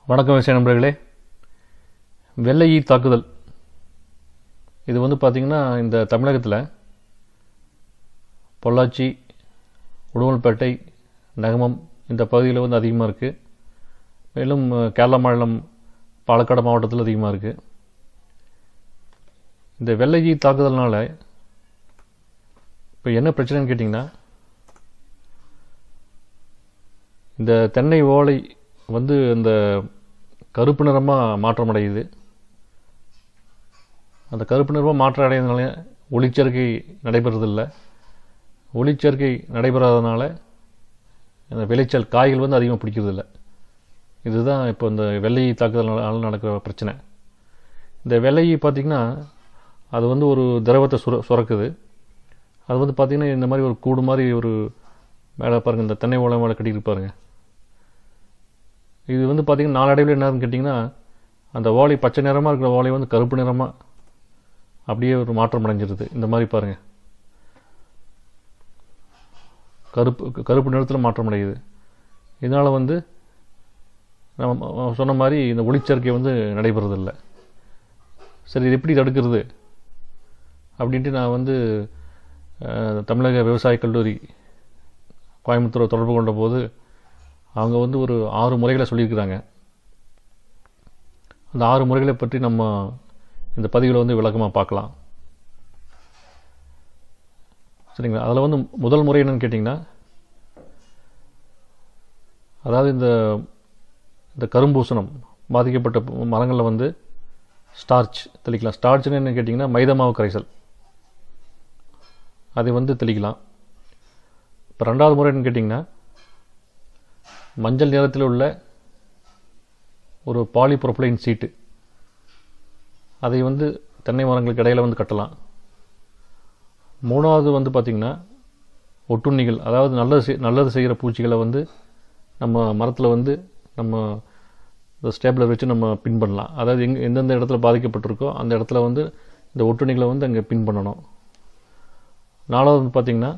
வணக்கம் விவசாய நண்பர்களே வெள்ளை ஈ தாக்குதல் இது வந்து பார்த்திங்கன்னா இந்த தமிழகத்தில் பொள்ளாச்சி உடுமல்பேட்டை நகமம் இந்த பகுதியில் வந்து அதிகமாக இருக்குது மேலும் அஹ், கேரள மாநிலம் பாலக்காடு மாவட்டத்தில் அதிகமாக இருக்குது இந்த வெள்ளை ஈ தாக்குதல்னால இப்போ என்ன பிரச்சனைன்னு கேட்டிங்கன்னா இந்த தென்னை ஓலை வந்து இந்த கருப்பு நிறமாக மாற்றமடையுது அந்த கருப்பு நிறமாக மாற்றம் அடைகிறதுனால ஒளிச்சேர்க்கை நடைபெறதில்லை ஒளிச்சேர்க்கை நடைபெறாதனால அந்த விளைச்சல் காய்கள் வந்து அதிகமாக பிடிக்கிறதில்ல இதுதான் இப்போ இந்த வெள்ளை தாக்குதல்னால நடக்கிற பிரச்சனை இந்த வெள்ளை பார்த்திங்கன்னா அது வந்து ஒரு திரவத்தை சுர சுரக்குது அது வந்து பார்த்திங்கன்னா இந்த மாதிரி ஒரு கூடு மாதிரி ஒரு மேலே பாருங்கள் இந்த தென்னை ஓலை மேலே கட்டிட்டு பாருங்க இது வந்து பார்த்திங்கன்னா நாளடைவில் என்னன்னு கேட்டிங்கன்னா அந்த ஓலை பச்சை நிறமாக இருக்கிற ஓலை வந்து கருப்பு நிறமாக அப்படியே ஒரு மாற்றம் அடைஞ்சிருது இந்த மாதிரி பாருங்கள் கருப்பு கருப்பு நிறத்தில் மாற்றம் அடையுது இதனால் வந்து நம்ம சொன்ன மாதிரி இந்த ஒளிச்சேர்க்கை வந்து நடைபெறதில்லை சரி இது எப்படி தடுக்கிறது அப்படின்ட்டு நான் வந்து அஹ், தமிழக விவசாய கல்லூரி கோயம்புத்தூரை தொடர்பு கொண்ட போது அவங்க வந்து ஒரு ஆறு முறைகளை சொல்லியிருக்கிறாங்க அந்த ஆறு முறைகளை பற்றி நம்ம இந்த பதிவில் வந்து விளக்கமாக பார்க்கலாம் சரிங்களா அதில் வந்து முதல் முறை என்னன்னு கேட்டிங்கன்னா அதாவது இந்த இந்த கரும்பூசணம் பாதிக்கப்பட்ட மரங்களில் வந்து ஸ்டார்ச் தெளிக்கலாம் ஸ்டார்ச்னு என்ன கேட்டிங்கன்னா மைதா மாவு கரைசல் அதை வந்து தெளிக்கலாம் இப்போ ரெண்டாவது முறை என்னன்னு கேட்டிங்கன்னா மஞ்சள் நிறத்தில் உள்ள ஒரு பாலிப்ரொபலைன் சீட்டு அதை வந்து தென்னை மரங்களுக்கு இடையில வந்து கட்டலாம் மூணாவது வந்து பார்த்திங்கன்னா ஒட்டுண்ணிகள் அதாவது நல்லது செய் நல்லது செய்கிற பூச்சிகளை வந்து நம்ம மரத்தில் வந்து நம்ம இந்த ஸ்டேப்லர் வச்சு நம்ம பின் பண்ணலாம் அதாவது எங்கே எந்தெந்த இடத்துல பாதிக்கப்பட்டிருக்கோ அந்த இடத்துல வந்து இந்த ஒட்டுண்ணிகளை வந்து அங்கே பின் பண்ணணும் நாலாவது வந்து பார்த்திங்கன்னா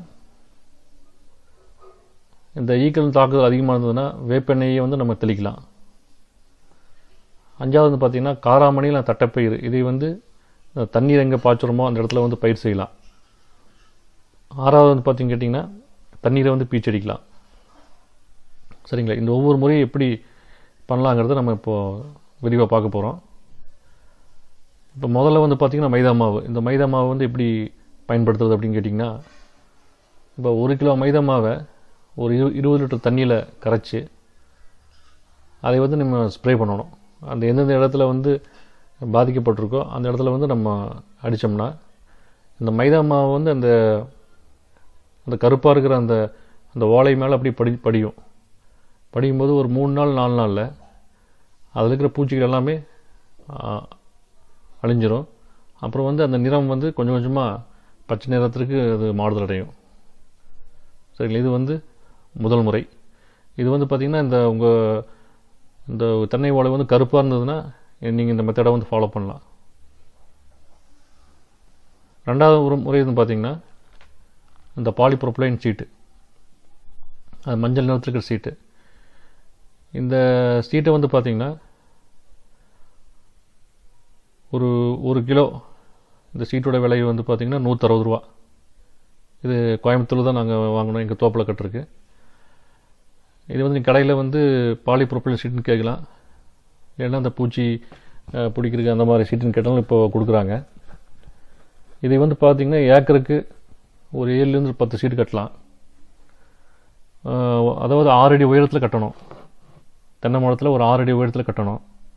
இந்த ஈக்கள் தாக்குதல் அதிகமாக இருந்ததுன்னா வேப்பெண்ணெயை வந்து நம்ம தெளிக்கலாம் அஞ்சாவது வந்து பார்த்திங்கன்னா காராமணி இல்லை தட்டைப்பயிர் இதை வந்து இந்த தண்ணீர் எங்கே பாய்ச்சுறோமோ அந்த இடத்துல வந்து பயிர் செய்யலாம் ஆறாவது வந்து பார்த்திங்க கேட்டிங்கன்னா தண்ணீரை வந்து பீச்சடிக்கலாம் சரிங்களா இந்த ஒவ்வொரு முறையும் எப்படி பண்ணலாங்கிறத நம்ம இப்போது விரிவாக பார்க்க போகிறோம் இப்போ முதல்ல வந்து பார்த்திங்கன்னா மைதா மாவு இந்த மைதா மாவு வந்து எப்படி பயன்படுத்துறது அப்படின்னு கேட்டிங்கன்னா இப்போ ஒரு கிலோ மைதா மாவை ஒரு இரு இருபது லிட்டர் தண்ணியில் கரைச்சி அதை வந்து நம்ம ஸ்ப்ரே பண்ணணும் அந்த எந்தெந்த இடத்துல வந்து பாதிக்கப்பட்டிருக்கோ அந்த இடத்துல வந்து நம்ம அடித்தோம்னா இந்த மைதா மாவு வந்து அந்த அந்த கருப்பாக இருக்கிற அந்த அந்த ஓலை மேலே அப்படி படி படியும் படியும் போது ஒரு மூணு நாள் நாலு நாளில் அதில் இருக்கிற பூச்சிகள் எல்லாமே ஆ, அழிஞ்சிரும் அப்புறம் வந்து அந்த நிறம் வந்து கொஞ்சம் கொஞ்சமாக பச்சை நிறத்திற்கு அது மாறுதல் அடையும் சரிங்களா இது வந்து முதல் முறை இது வந்து பார்த்திங்கன்னா இந்த உங்கள் இந்த தென்னை ஓலை வந்து கருப்பாக இருந்ததுன்னா நீங்கள் இந்த மெத்தடை வந்து ஃபாலோ பண்ணலாம் ரெண்டாவது ஒரு முறை வந்து பார்த்திங்கன்னா இந்த பாலிப்ரொப்ளைன் சீட்டு அது மஞ்சள் நிறத்தில் இருக்கிற சீட்டு இந்த சீட்டை வந்து பார்த்திங்கன்னா ஒரு ஒரு கிலோ இந்த சீட்டோட விலை வந்து பார்த்திங்கன்னா நூற்றறுபது ரூபா இது கோயம்புத்தூர் தான் நாங்கள் வாங்கினோம் எங்கள் தோப்பில் கட்டிருக்கு இது வந்து நீ கடையில் வந்து பாலிப்ரொப்பைல் ஷீட்டுன்னு கேட்கலாம் இல்லைன்னா அந்த பூச்சி அஹ், பிடிக்கிறதுக்கு அந்த மாதிரி ஷீட்டுன்னு கேட்டாலும் இப்போ கொடுக்குறாங்க இதை வந்து பார்த்திங்கன்னா ஏக்கருக்கு ஒரு ஏழுலேருந்து பத்து ஷீட் கட்டலாம் அஹ், அதாவது ஆறு அடி உயரத்தில் கட்டணும் தென்னை மரத்தில் ஒரு ஆறு அடி உயரத்தில் கட்டணும்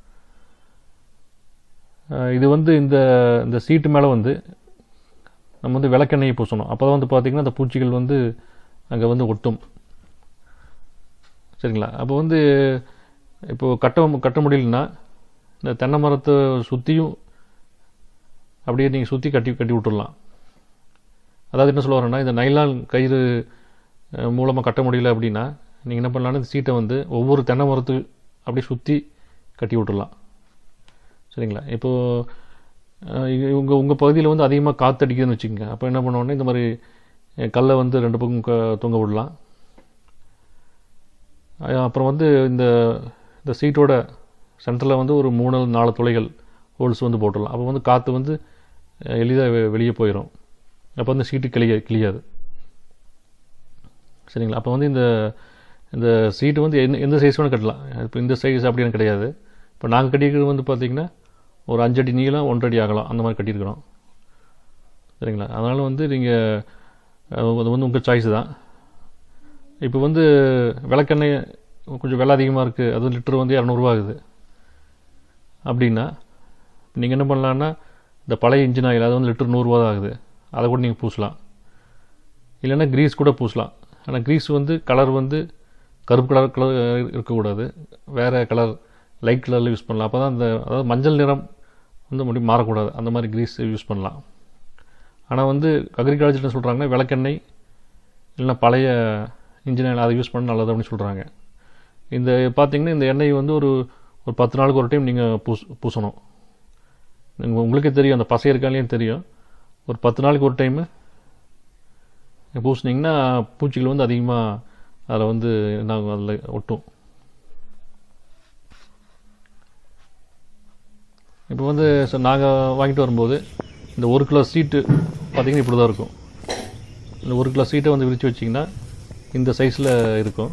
அஹ், இது வந்து இந்த இந்த சீட்டு மேலே வந்து நம்ம வந்து விளக்கெண்ணெயை பூசணும் அப்போ தான் வந்து பார்த்திங்கன்னா அந்த பூச்சிகள் வந்து அங்கே வந்து ஒட்டும் சரிங்களா அப்போ வந்து இப்போ கட்ட கட்ட முடியலன்னா இந்த தென்னை மரத்தை சுற்றியும் அப்படியே நீங்கள் சுற்றி கட்டி கட்டி விட்டுடலாம் அதாவது என்ன சொல்ல வரேன்னா இந்த நைலான் கயிறு மூலமாக கட்ட முடியல அப்படின்னா நீங்கள் என்ன பண்ணலாம்னா இந்த சீட்டை வந்து ஒவ்வொரு தென்னை மரத்து அப்படியே சுற்றி கட்டி விட்டுடலாம் சரிங்களா இப்போது உங்கள் உங்கள் பகுதியில் வந்து அதிகமாக காற்று அடிக்குதுன்னு வச்சுக்கோங்க அப்போ என்ன பண்ணுவோன்னா இந்த மாதிரி அஹ், கல்லை வந்து ரெண்டு பக்கம் க- தொங்க விடலாம் அஹ் அப்புறம் வந்து இந்த இந்த சீட்டோட சென்டரில் வந்து ஒரு மூணு நாலு துளைகள் ஹோல்ஸ் வந்து போட்டுடலாம் அப்போ வந்து காற்று வந்து எளிதாக வெளியே போயிடும் அப்போ வந்து சீட்டு கிளிய கிளியாது சரிங்களா அப்போ வந்து இந்த இந்த சீட்டு வந்து எந்த எந்த சைஸ் வேணும் கட்டலாம் இப்போ இந்த சைஸ் அப்படின்னு கிடையாது இப்போ நாங்கள் கட்டியிருக்கிறது வந்து பார்த்திங்கன்னா ஒரு அஞ்சடி நீளம் ஒன்றடி ஆகலாம் அந்த மாதிரி கட்டியிருக்கிறோம் சரிங்களா அதனால் வந்து நீங்கள் அது வந்து உங்கள் சாய்ஸ் தான் இப்போ வந்து விளக்கெண்ணெய் கொஞ்சம் விலை அதிகமாக இருக்குது அது லிட்டர் வந்து இரநூறுவா ஆகுது அப்படின்னா நீங்கள் என்ன பண்ணலான்னா இந்த பழைய இன்ஜின் ஆயில் அது வந்து லிட்டர் நூறுரூவா தான் ஆகுது அதை கூட நீங்கள் பூசலாம் இல்லைன்னா க்ரீஸ் கூட பூசலாம் ஆனால் க்ரீஸ் வந்து கலர் வந்து கருப்பு கலர் கலர் இருக்கக்கூடாது வேறு கலர் லைட் கலரில் யூஸ் பண்ணலாம் அப்போ தான் அந்த அதாவது மஞ்சள் நிறம் வந்து முடி மாறக்கூடாது அந்த மாதிரி க்ரீஸ் யூஸ் பண்ணலாம் ஆனால் வந்து அக்ரிகல்ச்சர் என்ன சொல்கிறாங்கன்னா விளக்கெண்ணெய் இல்லைன்னா பழைய இன்ஜின் ஆயில் அதை யூஸ் பண்ண நல்லது அப்படின்னு சொல்கிறாங்க இந்த பார்த்திங்கன்னா இந்த எண்ணெய் வந்து ஒரு ஒரு பத்து நாளுக்கு ஒரு டைம் நீங்கள் பூஸ் பூசணும் நீங்கள் உங்களுக்கே தெரியும் அந்த பசை இருக்காலேயும் தெரியும் ஒரு பத்து நாளைக்கு ஒரு டைமு பூசினீங்கன்னா பூச்சிகள் வந்து அதிகமாக அதில் வந்து நாங்கள் அதில் ஒட்டும் இப்போ வந்து நாங்கள் வாங்கிட்டு வரும்போது இந்த ஒரு கிலோ சீட்டு பார்த்திங்கன்னா இப்படி தான் இருக்கும் இந்த ஒரு கிலோ சீட்டை வந்து விரித்து வச்சிங்கன்னா இந்த சைஸில் இருக்கும்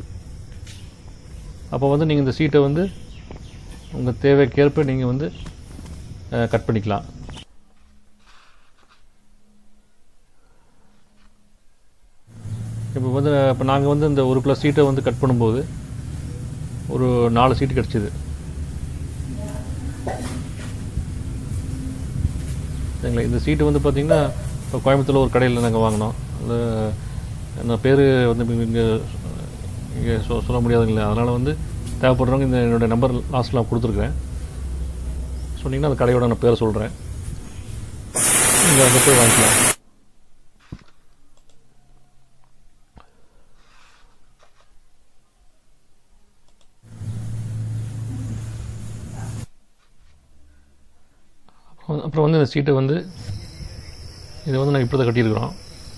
அப்போ வந்து நீங்கள் இந்த சீட்டை வந்து உங்கள் தேவைக்கேற்ப நீங்கள் வந்து கட் பண்ணிக்கலாம் இப்போ வந்து இப்போ நாங்கள் வந்து இந்த ஒரு கிலோ சீட்டை வந்து கட் பண்ணும்போது ஒரு நாலு சீட்டு கிடச்சிது சரிங்களா இந்த சீட்டு வந்து பார்த்திங்கன்னா இப்போ கோயம்புத்தூரில் ஒரு கடையில் நாங்கள் வாங்கினோம் அந்த அந்த பேர் வந்து இங்கே இங்கே சொ சொல்ல முடியாதுங்களே அதனால் வந்து தேவைப்படுறவங்க இந்த என்னோடய நம்பர் லாஸ்ட்டில் நான் கொடுத்துருக்குறேன் சொன்னீங்கன்னா அந்த கடையோட நான் பேரை சொல்கிறேன் நீங்கள் அங்கே போய் வாங்கிக்கலாம் அப்புறம் வந்து இந்த சீட்டை வந்து இதை வந்து நான் இப்படி தான் கட்டியிருக்கிறோம்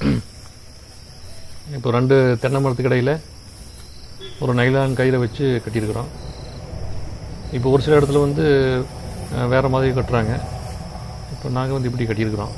இப்போ ரெண்டு தென்னை மரத்துக்கு இடையில் ஒரு நைலான் கயிறை வச்சு கட்டியிருக்கிறோம் இப்போ ஒரு சில இடத்துல வந்து வேறு மாதிரி கட்டுறாங்க இப்போ நாங்கள் வந்து இப்படி கட்டியிருக்கிறோம்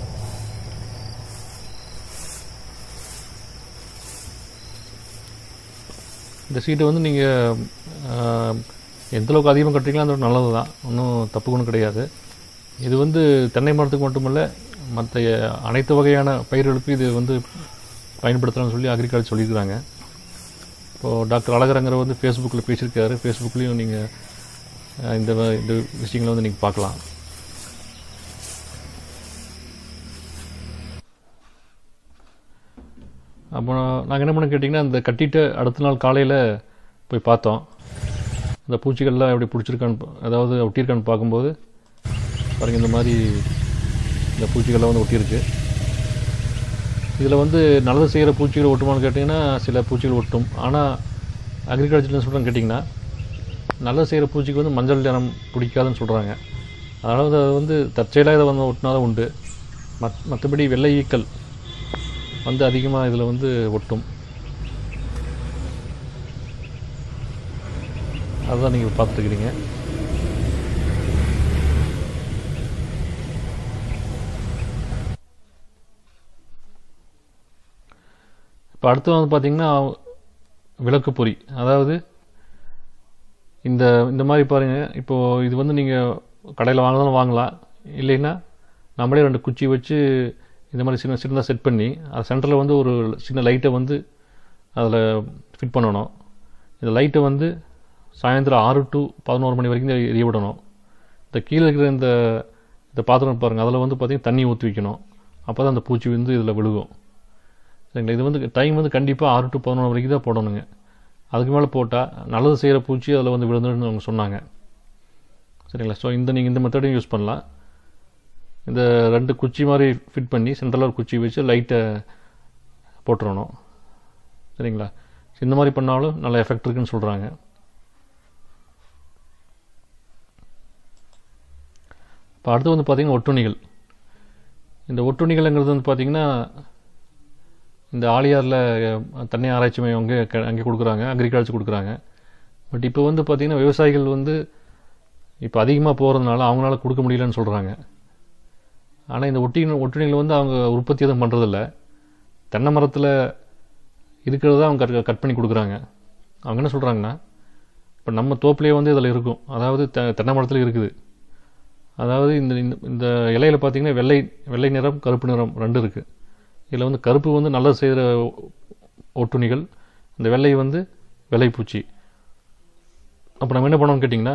இந்த சீட்டை வந்து நீங்கள் எந்தளவுக்கு அதிகமாக கட்டுறீங்களோ அந்த நல்லது தான் ஒன்றும் தப்பு ஒன்றும் கிடையாது இது வந்து தென்னை மரத்துக்கு மட்டுமல்ல மற்ற அனைத்து வகையான பயிர்களுக்கும் இது வந்து பயன்படுத்தலாம்னு சொல்லி அக்ரிகல்ச்சர் சொல்லியிருக்கிறாங்க இப்போது டாக்டர் அழகரங்கரை வந்து ஃபேஸ்புக்கில் பேசியிருக்காரு ஃபேஸ்புக்லேயும் நீங்கள் இந்த இந்த விஷயங்களை வந்து நீங்கள் பார்க்கலாம் அப்போ நாங்கள் என்ன பண்ண கேட்டிங்கன்னா இந்த கட்டிட்டு அடுத்த நாள் காலையில் போய் பார்த்தோம் இந்த பூச்சிகள்லாம் எப்படி பிடிச்சிருக்கான்னு அதாவது ஒட்டியிருக்கான்னு பார்க்கும்போது பாருங்கள் இந்த மாதிரி இந்த பூச்சிகள்லாம் வந்து ஒட்டியிருக்கு இதில் வந்து நல்லது செய்கிற பூச்சிகள் ஒட்டுமான்னு கேட்டிங்கன்னா சில பூச்சிகள் ஒட்டும் ஆனால் அக்ரிகல்ச்சர்னு சொல்கிறேன்னு கேட்டிங்கன்னா நல்லது செய்கிற பூச்சிக்கு வந்து மஞ்சள் நிறம் பிடிக்காதுன்னு சொல்கிறாங்க அதாவது அது வந்து தற்செயலாக இதை வந்து ஒட்டினாதான் உண்டு மத் மற்றபடி வெள்ளை ஈக்கள் வந்து அதிகமாக இதில் வந்து ஒட்டும் அதுதான் நீங்கள் பார்த்துக்கிறீங்க இப்போ அடுத்து வந்து பார்த்திங்கன்னா விளக்கு பொறி அதாவது இந்த இந்த மாதிரி பாருங்கள் இப்போது இது வந்து நீங்கள் கடையில் வாங்கினாலும் வாங்கலாம் இல்லைன்னா நம்மளே ரெண்டு குச்சி வச்சு இந்த மாதிரி சின்ன சின்னதாக செட் பண்ணி அது சென்டரில் வந்து ஒரு சின்ன லைட்டை வந்து அதில் ஃபிட் பண்ணணும் இந்த லைட்டை வந்து சாயந்தரம் ஆறு டு பதினோரு மணி வரைக்கும் தான் எரிய விடணும் இந்த கீழே இருக்கிற இந்த இந்த பாத்திரம் பாருங்கள் அதில் வந்து பார்த்திங்கன்னா தண்ணி ஊற்றி வைக்கணும் அப்போ தான் அந்த பூச்சி வந்து இதில் விழுகும் சரிங்களா இது வந்து டைம் வந்து கண்டிப்பாக ஆறு டு பதினொன்று வரைக்கும் தான் போடணுங்க அதுக்கு மேலே போட்டால் நல்லது செய்கிற பூச்சி அதில் வந்து விழுந்துன்னு அவங்க சொன்னாங்க சரிங்களா ஸோ இந்த நீங்கள் இந்த மெத்தடையும் யூஸ் பண்ணலாம் இந்த ரெண்டு குச்சி மாதிரி ஃபிட் பண்ணி சென்ட்ரலாக ஒரு குச்சி வச்சு லைட்டை போட்டுறணும் சரிங்களா இந்த மாதிரி பண்ணாலும் நல்ல எஃபெக்ட் இருக்குன்னு சொல்கிறாங்க இப்போ அடுத்து வந்து பார்த்திங்கன்னா ஒட்டுணிகள் இந்த ஒட்டுணிகள்ங்கிறது வந்து பார்த்திங்கன்னா இந்த ஆலியாரில் தண்ணி ஆராய்ச்சி மையம் அங்கே அங்கே கொடுக்குறாங்க அக்ரிகல்ச்சர் கொடுக்குறாங்க பட் இப்போ வந்து பார்த்திங்கன்னா விவசாயிகள் வந்து இப்போ அதிகமாக போகிறதுனால அவங்களால கொடுக்க முடியலன்னு சொல்கிறாங்க ஆனால் இந்த ஒட்டி ஒட்டுணிகள் வந்து அவங்க உற்பத்தி எதுவும் பண்ணுறதில்ல தென்னை மரத்தில் இருக்கிறத அவங்க கட் கட் பண்ணி கொடுக்குறாங்க அவங்க என்ன சொல்கிறாங்கன்னா இப்போ நம்ம தோப்புலேயே வந்து இதில் இருக்கும் அதாவது தெ தென்னை மரத்தில் இருக்குது அதாவது இந்த இந்த இந்த இலையில பார்த்தீங்கன்னா வெள்ளை வெள்ளை நிறம் கருப்பு நிறம் ரெண்டு இருக்குது இதில் வந்து கருப்பு வந்து நல்லது செய்கிற ஒட்டுணிகள் இந்த வெள்ளை வந்து வெள்ளைப்பூச்சி அப்போ நம்ம என்ன பண்ணோம்னு கேட்டிங்கன்னா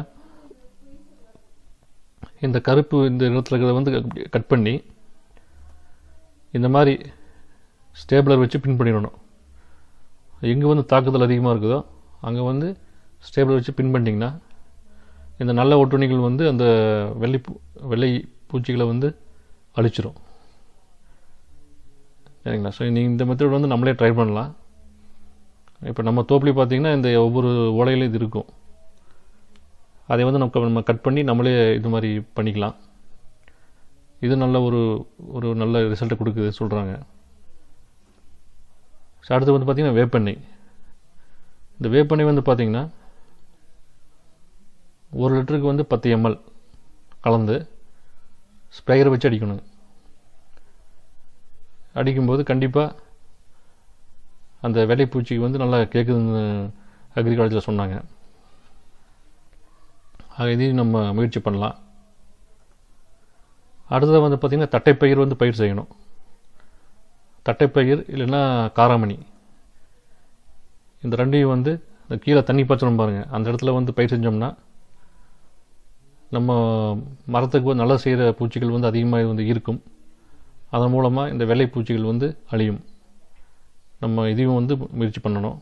இந்த கருப்பு இந்த இடத்துல இருக்கிறத வந்து கட் பண்ணி இந்த மாதிரி ஸ்டேபிளர் வச்சு பின் பண்ணிடணும் எங்கே வந்து தாக்குதல் அதிகமாக இருக்குதோ அங்கே வந்து ஸ்டேபிளர் வச்சு பின் பண்ணிட்டீங்கன்னா இந்த நல்ல ஒட்டுணிகள் வந்து அந்த வெள்ளை பூ வெள்ளை பூச்சிகளை வந்து அழிச்சிரும் சரிங்களா ஸோ நீங்கள் இந்த மெத்தட் வந்து நம்மளே ட்ரை பண்ணலாம் இப்போ நம்ம தோப்புலேயே பார்த்தீங்கன்னா இந்த ஒவ்வொரு ஓலையிலும் இது இருக்கும் அதை வந்து நம்ம நம்ம கட் பண்ணி நம்மளே இது மாதிரி பண்ணிக்கலாம் இது நல்ல ஒரு ஒரு நல்ல ரிசல்ட்டை கொடுக்குது சொல்கிறாங்க ஸோ அடுத்து வந்து பார்த்திங்கன்னா வேப்பெண்ணெய் இந்த வேப்பெண்ணெய் வந்து பார்த்திங்கன்னா ஒரு லிட்டருக்கு வந்து பத்து எம்எல் கலந்து ஸ்ப்ரேயரை வச்சு அடிக்கணும் அடிக்கும்போது கண்டிப்பாக அந்த வெள்ளைப்பூச்சிக்கு வந்து நல்லா கேட்குதுன்னு அக்ரிகல்ச்சரில் சொன்னாங்க ஆக இதையும் நம்ம முயற்சி பண்ணலாம் அடுத்தது வந்து பார்த்திங்கன்னா தட்டைப்பயிர் வந்து பயிர் செய்யணும் தட்டைப்பயிர் இல்லைன்னா காராமணி இந்த ரெண்டையும் வந்து இந்த கீழே தண்ணி பாய்ச்சணும் பாருங்கள் அந்த இடத்துல வந்து பயிர் செஞ்சோம்னா நம்ம மரத்துக்கு வந்து நல்லா செய்கிற பூச்சிகள் வந்து அதிகமாக வந்து இருக்கும் அதன் மூலமாக இந்த வெள்ளை பூச்சிகள் வந்து அழியும் நம்ம இதையும் வந்து முயற்சி பண்ணணும்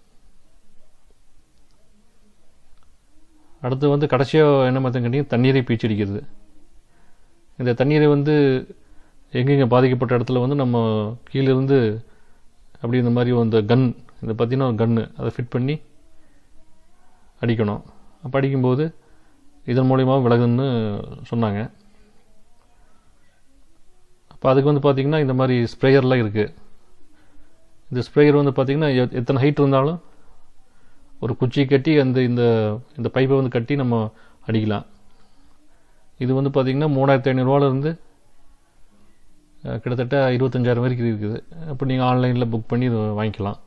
அடுத்து வந்து கடைசியாக என்ன மாதிரி கேட்டிங்கன்னா தண்ணீரை பீச்சடிக்கிறது இந்த தண்ணீரை வந்து எங்கெங்கே பாதிக்கப்பட்ட இடத்துல வந்து நம்ம கீழிருந்து அப்படி இந்த மாதிரி அந்த கன் இந்த பார்த்தீங்கன்னா ஒரு கன்று அதை ஃபிட் பண்ணி அடிக்கணும் அப்போ அடிக்கும்போது இதன் மூலியமாக விலகுன்னு சொன்னாங்க அப்போ அதுக்கு வந்து பார்த்திங்கன்னா இந்த மாதிரி ஸ்ப்ரேயர்லாம் இருக்குது இந்த ஸ்ப்ரேயர் வந்து பார்த்திங்கன்னா எத்தனை ஹைட் இருந்தாலும் ஒரு குச்சி கட்டி அந்த இந்த இந்த பைப்பை வந்து கட்டி நம்ம அடிக்கலாம் இது வந்து பார்த்திங்கன்னா மூணாயிரத்தி ஐநூறுரூவாலேருந்து கிட்டத்தட்ட இருபத்தஞ்சாயிரம் வரைக்கும் இருக்குது அப்போ நீங்கள் ஆன்லைனில் புக் பண்ணி இது வாங்கிக்கலாம்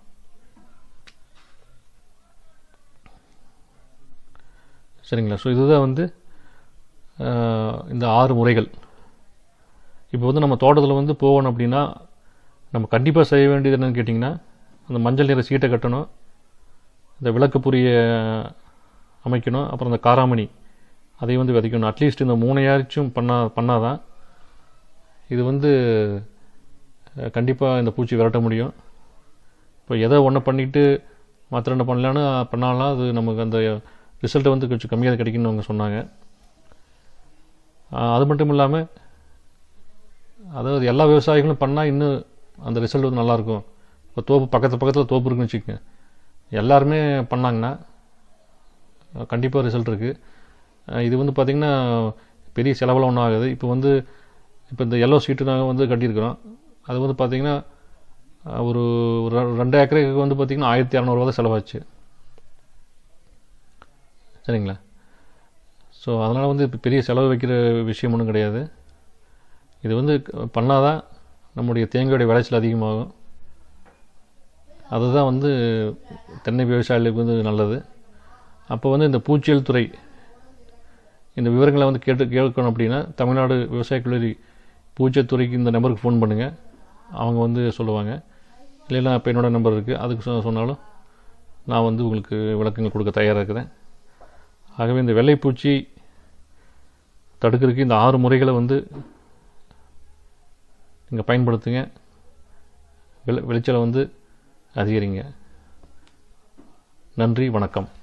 சரிங்களா ஸோ இதுதான் வந்து இந்த ஆறு முறைகள் இப்போ வந்து நம்ம தோட்டத்தில் வந்து போகணும் அப்படின்னா நம்ம கண்டிப்பாக செய்ய வேண்டியது என்னன்னு கேட்டிங்கன்னா அந்த மஞ்சள் நிற சீட்டை கட்டணும் இந்த விளக்கு பொரிய அமைக்கணும் அப்புறம் இந்த காராமணி அதை வந்து விதைக்கணும் அட்லீஸ்ட் இந்த மூணையாச்சும் பண்ணா பண்ணாதான் இது வந்து கண்டிப்பாக இந்த பூச்சி விரட்ட முடியும் இப்போ எதை ஒன்று பண்ணிவிட்டு மற்ற ரெண்டு பண்ணலான்னு பண்ணாலாம் அது நமக்கு அந்த ரிசல்ட்டை வந்து கொஞ்சம் கம்மியாக கிடைக்குன்னு அவங்க சொன்னாங்க அது மட்டும் இல்லாமல் அதாவது எல்லா விவசாயிகளும் பண்ணால் இன்னும் அந்த ரிசல்ட் வந்து நல்லாயிருக்கும் இப்போ தோப்பு பக்கத்து பக்கத்தில் தோப்பு இருக்குன்னு வச்சுக்கோங்க எல்லாருமே பண்ணாங்கன்னா கண்டிப்பாக ரிசல்ட் இருக்குது இது வந்து பார்த்திங்கன்னா பெரிய செலவெல்லாம் ஒன்றும் ஆகுது இப்போ வந்து இப்போ இந்த எல்லோ சீட்டு நாங்கள் வந்து கட்டியிருக்கிறோம் அது வந்து பார்த்திங்கன்னா ஒரு ரெண்டு ஏக்கருக்கு வந்து பார்த்திங்கன்னா ஆயிரத்தி இரநூறுவா தான் செலவாச்சு சரிங்களா ஸோ அதனால் வந்து இப்போ பெரிய செலவு வைக்கிற விஷயம் ஒன்றும் கிடையாது இது வந்து பண்ணால் தான் நம்முடைய தேங்காயுடைய விளைச்சல் அதிகமாகும் அதுதான் வந்து தென்னை விவசாயிகளுக்கு வந்து நல்லது அப்போ வந்து இந்த பூச்சியல் துறை இந்த விவரங்களை வந்து கேட்டு கேட்கணும் அப்படின்னா தமிழ்நாடு விவசாய கல்லூரி பூச்சியல் துறைக்கு இந்த நம்பருக்கு ஃபோன் பண்ணுங்கள் அவங்க வந்து சொல்லுவாங்க இல்லைன்னா இப்போ என்னோடய நம்பர் இருக்குது அதுக்கு சொ சொன்னாலும் நான் வந்து உங்களுக்கு விளக்கங்கள் கொடுக்க தயாராக இருக்கிறேன் ஆகவே இந்த வெள்ளைப்பூச்சி தடுக்கிறதுக்கு இந்த ஆறு முறைகளை வந்து நீங்கள் பயன்படுத்துங்க விளை விளைச்சலை வந்து அதிகரிங்க நன்றி வணக்கம்